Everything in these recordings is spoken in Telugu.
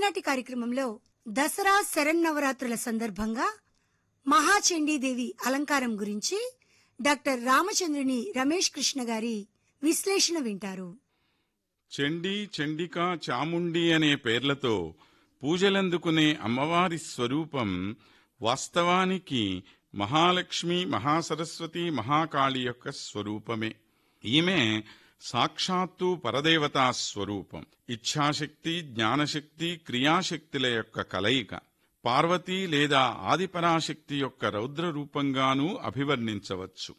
ఈనాటి కార్యక్రమంలో దసరా శరన్నవరాత్రుల సందర్భంగా మహాచండీదేవి అలంకారం గురించి డాక్టర్ రామచంద్రుని రమేష్ కృష్ణ గారి విశ్లేషణ వింటారు చండీ చండిక చాముండి అనే పేర్లతో పూజలందుకునే అమ్మవారి స్వరూపం వాస్తవానికి మహాలక్ష్మి మహాసరస్వతి మహాకాళి యొక్క స్వరూపమే ఈమె సాక్షాత్తు పరదేవతా స్వరూపం ఇచ్ఛాశక్తి జ్ఞానశక్తి క్రియాశక్తుల యొక్క కలయిక పార్వతీ లేదా ఆదిపరాశక్తి యొక్క రౌద్ర రూపంగానూ అభివర్ణించవచ్చు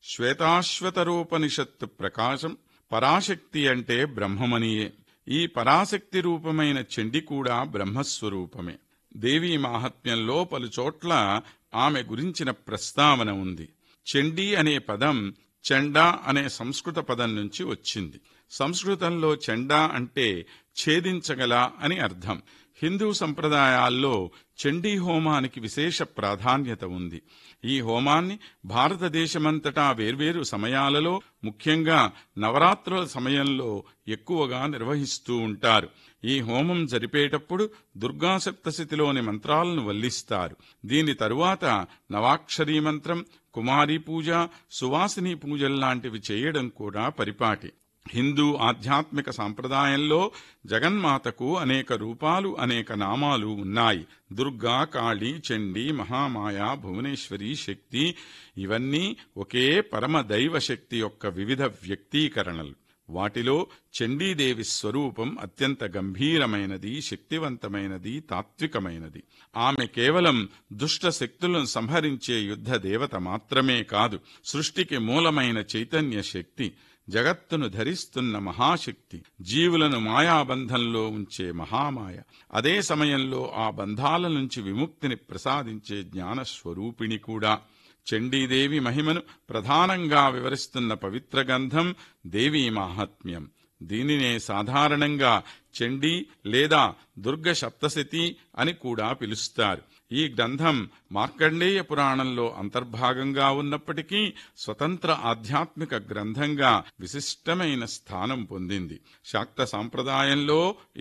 శ్వేతాశ్వతరోపనిషత్తు ప్రకాశం పరాశక్తి అంటే బ్రహ్మమనియే ఈ పరాశక్తి రూపమైన చండి కూడా బ్రహ్మస్వరూపమే దేవీ మాహాత్మ్యంలో పలుచోట్ల ఆమె గురించిన ప్రస్తావన ఉంది చండీ అనే పదం చండా అనే సంస్కృత పదం నుంచి వచ్చింది సంస్కృతంలో చండా అంటే ఛేదించగల అని అర్థం హిందూ సంప్రదాయాల్లో చండీ హోమానికి విశేష ప్రాధాన్యత ఉంది ఈ హోమాన్ని భారతదేశమంతటా వేర్వేరు సమయాలలో ముఖ్యంగా నవరాత్రుల సమయంలో ఎక్కువగా నిర్వహిస్తూ ఉంటారు ఈ హోమం జరిపేటప్పుడు దుర్గా సప్తశతిలోని మంత్రాలను వల్లిస్తారు దీని తరువాత నవాక్షరీ మంత్రం కుమారీ పూజ సువాసిని పూజల్లాంటివి చేయడం కూడా పరిపాటి హిందూ ఆధ్యాత్మిక సాంప్రదాయంలో జగన్మాతకు అనేక రూపాలు అనేక నామాలు ఉన్నాయి దుర్గా కాళీ చండీ మహామాయ భువనేశ్వరి శక్తి ఇవన్నీ ఒకే పరమ దైవ శక్తి యొక్క వివిధ వ్యక్తీకరణలు వాటిలో చండీదేవి స్వరూపం అత్యంత గంభీరమైనది శక్తివంతమైనది తాత్వికమైనది ఆమె కేవలం దుష్ట శక్తులను సంహరించే యుద్ధ దేవత మాత్రమే కాదు సృష్టికి మూలమైన చైతన్య శక్తి జగత్తును ధరిస్తున్న మహాశక్తి జీవులను మాయాబంధంలో ఉంచే మహామాయ అదే సమయంలో ఆ బంధాల నుంచి విముక్తిని ప్రసాదించే జ్ఞానస్వరూపిణి కూడా చండీదేవి మహిమను ప్రధానంగా వివరిస్తున్న పవిత్ర గంధం దేవీ మాహాత్మ్యం దీనినే సాధారణంగా చండీ లేదా దుర్గ సప్తశతి అని కూడా పిలుస్తారు ఈ గ్రంథం మార్కండేయ పురాణంలో అంతర్భాగంగా ఉన్నప్పటికీ స్వతంత్ర ఆధ్యాత్మిక గ్రంథంగా విశిష్టమైన స్థానం పొందింది శాక్త సాంప్రదాయంలో